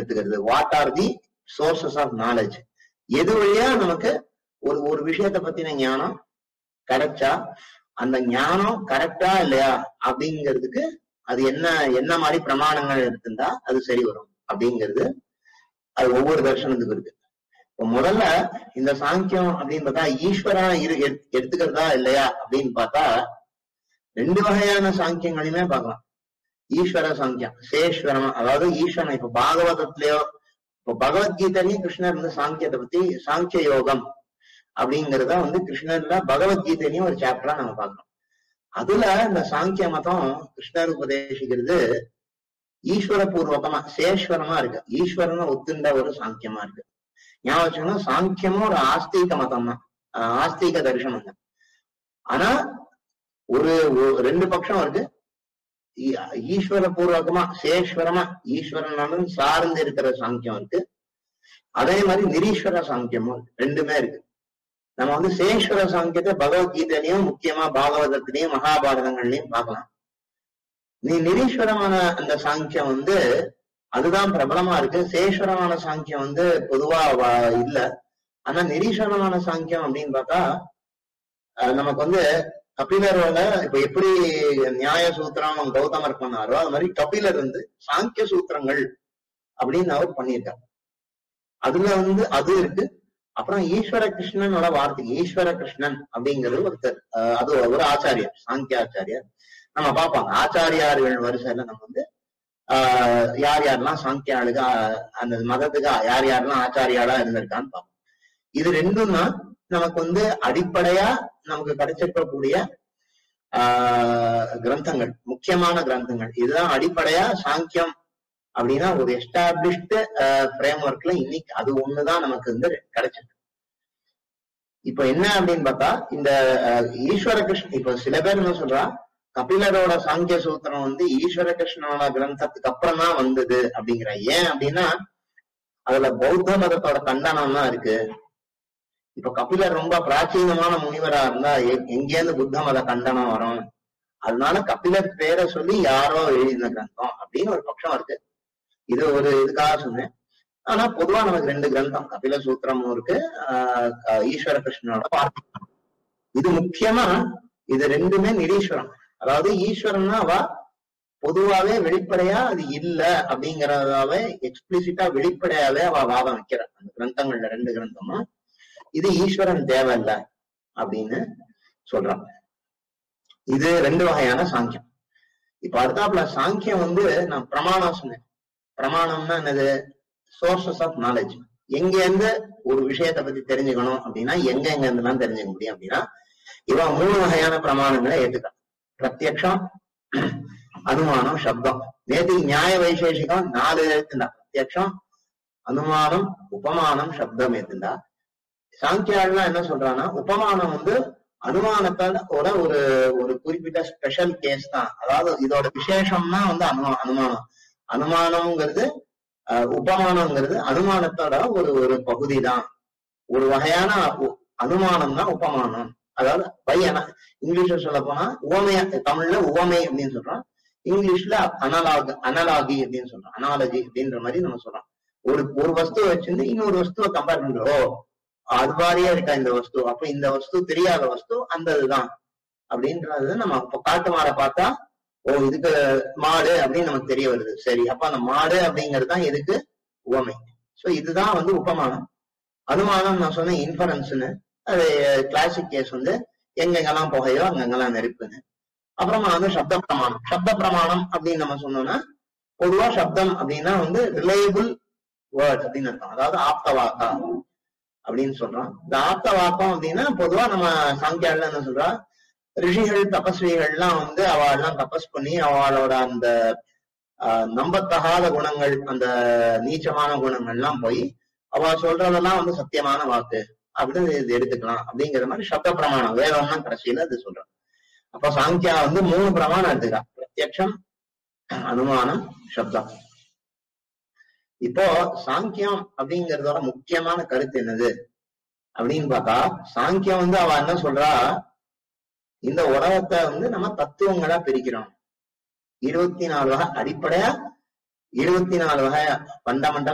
எடுத்துக்கிறது what are the sources of knowledge எது வழியா நமக்கு ஒரு ஒரு விஷயத்தை பத்தின ஞானம் கிடைச்சா அந்த ஞானம் கரெக்டா இல்லையா அப்படிங்கிறதுக்கு அது என்ன என்ன மாதிரி பிரமாணங்கள் எடுத்திருந்தா அது சரி வரும் அப்படிங்கிறது அது ஒவ்வொரு தர்சனத்துக்கும் இருக்கு இப்போ முதல்ல இந்த சாங்கியம் அப்படின்னு பார்த்தா ஈஸ்வரா இரு எடுத்- எடுத்துக்கிறதா இல்லையா அப்படின்னு பார்த்தா ரெண்டு வகையான சாங்கியங்களையுமே பார்க்கலாம் ஈஸ்வர சாங்கியம் சேஸ்வரம் அதாவது ஈஸ்வரன் இப்ப பாகவதத்திலயோ இப்போ பகவத்கீதையிலயும் கிருஷ்ணர் வந்து சாங்கியத்தை பத்தி சாங்கிய யோகம் அப்படிங்கறத வந்து கிருஷ்ணர்ல பகவத்கீதையிலயும் ஒரு சாப்டரா நம்ம பார்க்கணும் அதுல இந்த சாங்கிய மதம் கிருஷ்ணர் உபதேசிக்கிறது ஈஸ்வர பூர்வகமா சேஸ்வரமா இருக்கு ஈஸ்வரனை ஒத்துண்ட ஒரு சாங்கியமா இருக்கு ஞாபகம் வச்சுக்கணும் சாங்கியமும் ஒரு ஆஸ்திக மதம் தான் ஆஹ் ஆஸ்திக தரிசனம் தான் ஆனா ஒரு ஒரு- ரெண்டு பட்சம் இருக்கு ஈ- ஈஸ்வர பூர்வகமா சேஸ்வரமா ஈஸ்வரனாலும் சார்ந்து இருக்கிற சாங்கியம் இருக்கு அதே மாதிரி நிரீஸ்வர சாங்கியமும் இருக்கு. ரெண்டுமே இருக்கு நம்ம வந்து சேஸ்வர சாங்கியத்தை பகவத்கீதையிலயும் முக்கியமா பாகவதத்திலையும் மகாபாரதங்கள்லயும் பார்க்கலாம் நீ நிரீஸ்வரமான அந்த சாங்கியம் வந்து அதுதான் பிரபலமா இருக்கு சேஸ்வரமான சாங்கியம் வந்து பொதுவா வ- இல்ல ஆனா நிரீஸ்வரமான சாங்கியம் அப்படின்னு பார்த்தா அஹ் நமக்கு வந்து கபிலரோட இப்ப எப்படி நியாய சூத்திரம் கௌதமர் பண்ணாரோ அது மாதிரி கபிலர் வந்து சாங்கிய சூத்திரங்கள் அப்படின்னு அவர் பண்ணியிருக்கார் அதுல வந்து அது இருக்கு அப்புறம் ஈஸ்வர கிருஷ்ணனோட வார்த்தை ஈஸ்வர கிருஷ்ணன் அப்படிங்கிறது ஒருத்தர் அஹ் அது ஒரு ஆச்சாரியர் சாங்கிய ஆச்சாரியர் நம்ம பார்ப்பாங்க ஆச்சாரியார்கள் வரிசையில நம்ம வந்து ஆஹ் யார் யாரெல்லாம் சாங்கிய ஆளுக ஆஹ் அந்த மதத்துக்கு யார் யாரெல்லாம் ஆச்சாரியாளா இருந்திருக்கான்னு பார்ப்போம் இது ரெண்டும் தான் நமக்கு வந்து அடிப்படையா நமக்கு கிடைச்சிருக்கக்கூடிய ஆஹ் கிரந்தங்கள் முக்கியமான கிரந்தங்கள் இதுதான் அடிப்படையா சாங்கியம் அப்படின்னா ஒரு எஸ்டாப்ளிஷ்டு ஃப்ரேம் ஒர்க்ல இன்னைக்கு அது ஒண்ணுதான் நமக்கு வந்து கிடைச்சிருக்கு இப்ப என்ன அப்படின்னு பார்த்தா இந்த அஹ், ஈஸ்வர கிருஷ்ண இப்ப சில பேர் என்ன சொல்றா கபிலரோட சாங்கிய சூத்திரம் வந்து ஈஸ்வர கிருஷ்ணனோட கிரந்தத்துக்கு அப்புறம் தான் வந்தது அப்படிங்கிற ஏன் அப்படின்னா அதுல பௌத்த மதத்தோட கண்டனம் தான் இருக்கு இப்ப கபிலர் ரொம்ப பிராச்சீனமான முனிவரா இருந்தா எ- எங்கேருந்து புத்த மத கண்டனம் வரும் அதனால கபிலர் பேரை சொல்லி யாரோ எழுதின கிரந்தம் அப்படின்னு ஒரு பட்சம் இருக்கு இது ஒரு இதுக்காக சொன்னேன் ஆனா பொதுவா நமக்கு ரெண்டு கிரந்தம் கபில சூத்திரமும் இருக்கு ஆஹ் ஆஹ் ஈஸ்வர கிருஷ்ணனோட வார்த்தை இது முக்கியமா இது ரெண்டுமே நிரீஸ்வரம் அதாவது ஈஸ்வரன்னா அவ பொதுவாவே வெளிப்படையா அது இல்ல அப்படிங்கறதாவே எக்ஸ்பிளிசிட்டா வெளிப்படையாவே அவ வாதம் வைக்கிற அந்த கிரந்தங்கள்ல ரெண்டு கிரந்தமும் இது ஈஸ்வரன் தேவையில்ல அப்படின்னு சொல்றான் இது ரெண்டு வகையான சாங்கியம் இப்ப அடுத்தாப்புல சாங்கியம் வந்து நான் பிரமாணம் சொன்னேன் பிரமாணம்னா என்னது சோர்சஸ் ஆஃப் நாலேஜ் எங்க இருந்து ஒரு விஷயத்தை பத்தி தெரிஞ்சுக்கணும் அப்படின்னா எங்க எங்க இருந்தெல்லாம் தெரிஞ்சுக்க முடியும் அப்படின்னா இவன் மூணு வகையான பிரமாணங்களை ஏத்துக்கிறான் பிரத்யக்ஷம் அனுமானம் சப்தம் நேற்று நியாய வைசேஷிகம் நாலு ஏத்துண்டா பிரத்யக்ஷம் அனுமானம் உபமானம் சப்தம் ஏத்துண்டா சாங்கியாள்லாம் என்ன சொல்றான்னா உபமானம் வந்து அனுமானத்தால ஒரு ஒரு ஒரு குறிப்பிட்ட ஸ்பெஷல் கேஸ் தான் அதாவது இதோட விசேஷம்னா வந்து அனுமா அனுமானம் அனுமானம்ங்கிறது அஹ், உபமானம்ங்கிறது அனுமானத்தோட ஒரு ஒரு பகுதி தான் ஒரு வகையான உ- அனுமானம் தான் உபமானம் அதாவது பை அன இங்கிலீஷ்ல சொல்ல போனா உவமைய தமிழ்ல உவமை அப்படின்னு சொல்றோம் இங்கிலீஷ்ல அனலாக் அனலாகி அப்படின்னு சொல்றோம் அனாலஜி அப்படின்ற மாதிரி நம்ம சொல்றோம் ஒரு ஒரு வஸ்துவை வச்சிருந்து இன்னொரு வஸ்துவை கம்பேர் பண்றோம் ஓ, அது மாதிரியே இருக்கா இந்த வஸ்து அப்ப இந்த வஸ்து தெரியாத வஸ்து அந்த இதுதான் அப்படின்றது நம்ம இப்ப காட்டு மாடை பார்த்தா ஓ இதுக்கு மாடு அப்படின்னு நமக்கு தெரிய வருது சரி அப்ப அந்த மாடு அப்படிங்கிறது தான் எதுக்கு உவமை சோ இதுதான் வந்து உபமானம் அனுமானம் நான் சொன்னேன் இன்ஃபரன்ஸ்னு அது கிளாசிக் கேஸ் வந்து எங்கெங்கெல்லாம் புகையோ அங்கங்கெல்லாம் நெருப்புன்னு அப்புறமா வந்து சப்த பிரமாணம் சப்த பிரமாணம் அப்படின்னு நம்ம சொன்னோம்னா பொதுவா சப்தம் அப்படின்னா வந்து ரிலையபிள் வேர்ட் அப்படின்னு அர்த்தம் அதாவது ஆப்த வாக்கா அப்படின்னு சொல்றோம் இந்த ஆப்த வாக்கம் அப்படின்னா பொதுவா நம்ம சாங்கியால என்ன சொல்றா ரிஷிகள் தபஸ்விகள்லாம் வந்து அவள்லாம் தபஸ் பண்ணி அவளோட அந்த ஆஹ், நம்பத்தகாத குணங்கள் அந்த நீச்சமான குணங்கள்லாம் போய் அவ சொல்றதெல்லாம் வந்து சத்தியமான வாக்கு அப்படின்னு இது எடுத்துக்கலாம் அப்படிங்கிற மாதிரி சப்த பிரமாணம் வேதம்னா கடைசியில அது சொல்றோம் அப்ப சாங்கியா வந்து மூணு பிரமாணம் எடுத்துக்கிறா பிரத்யக்ஷம் அனுமானம் சப்தம் இப்போ சாங்கியம் அப்படிங்கறதோட முக்கியமான கருத்து என்னது அப்படின்னு பார்த்தா சாங்கியம் வந்து அவ என்ன சொல்றா இந்த உலகத்தை வந்து நம்ம தத்துவங்களா பிரிக்கிறோம் இருபத்தி நாலு வகை அடிப்படையா இருபத்தி நாலு வகை ஃபண்டமெண்டல்